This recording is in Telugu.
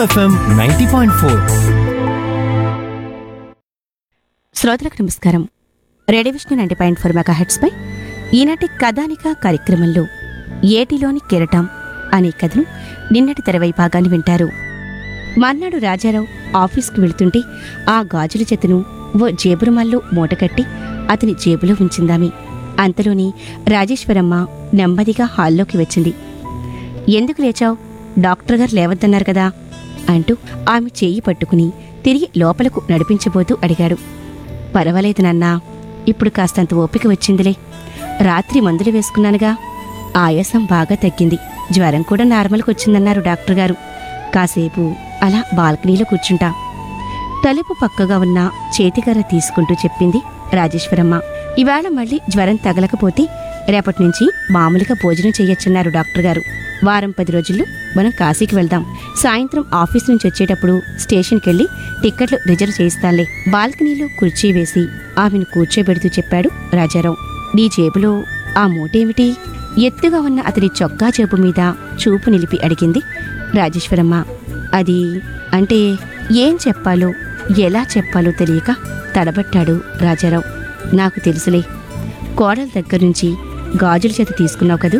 ఎఫ్ఎం నైంటీ పాయింట్ ఫోర్ శ్రోతలకు నమస్కారం radio Vishnu ninety point four mega హెడ్స్పై ఈనాటి కథానిక కార్యక్రమంలో ఏటిలోని కిరటం అనే కథను నిన్నటి తెరవై భాగాన్ని వింటారు మర్నాడు రాజారావు ఆఫీస్కు వెళుతుంటే ఆ గాజుల చేతును ఓ జేబురుమల్లో మూటకట్టి అతని జేబులో ఉంచిందామె అంతలోని రాజేశ్వరమ్మ నెమ్మదిగా హాల్లోకి వచ్చింది ఎందుకు లేచావు డాక్టర్ గారు లేవద్దన్నారు కదా అంటూ ఆమె చేయి పట్టుకుని తిరిగి లోపలకు నడిపించబోతూ అడిగాడు పర్వాలేదు నాన్నా ఇప్పుడు కాస్తంత ఓపిక వచ్చిందిలే రాత్రి మందులు వేసుకున్నానుగా ఆయాసం బాగా తగ్గింది జ్వరం కూడా నార్మల్కి వచ్చిందన్నారు డాక్టర్ గారు కాసేపు అలా బాల్కనీలో కూర్చుంటా తలుపు పక్కగా ఉన్న చేతికర్ర తీసుకుంటూ చెప్పింది రాజేశ్వరమ్మ ఇవాళ మళ్ళీ జ్వరం తగలకపోతే రేపటి నుంచి మామూలుగా భోజనం చెయ్యొచ్చన్నారు డాక్టర్ గారు వారం పది రోజుల్లో మనం కాశీకి వెళ్దాం సాయంత్రం ఆఫీస్ నుంచి వచ్చేటప్పుడు స్టేషన్కి వెళ్ళి టిక్కెట్లు రిజర్వ్ చేయిస్తానులే బాల్కనీలో కుర్చీ వేసి ఆమెను కూర్చోబెడుతూ చెప్పాడు రాజారావు నీ జేబులో ఆ మూటేమిటి ఎత్తుగా ఉన్న అతని చొక్కా జేబు మీద చూపు నిలిపి అడిగింది రాజేశ్వరమ్మ అది అంటే ఏం చెప్పాలో ఎలా చెప్పాలో తెలియక తడబట్టాడు రాజారావు నాకు తెలుసులే కోడల దగ్గర నుంచి గాజుల చేత తీసుకున్నావు కదూ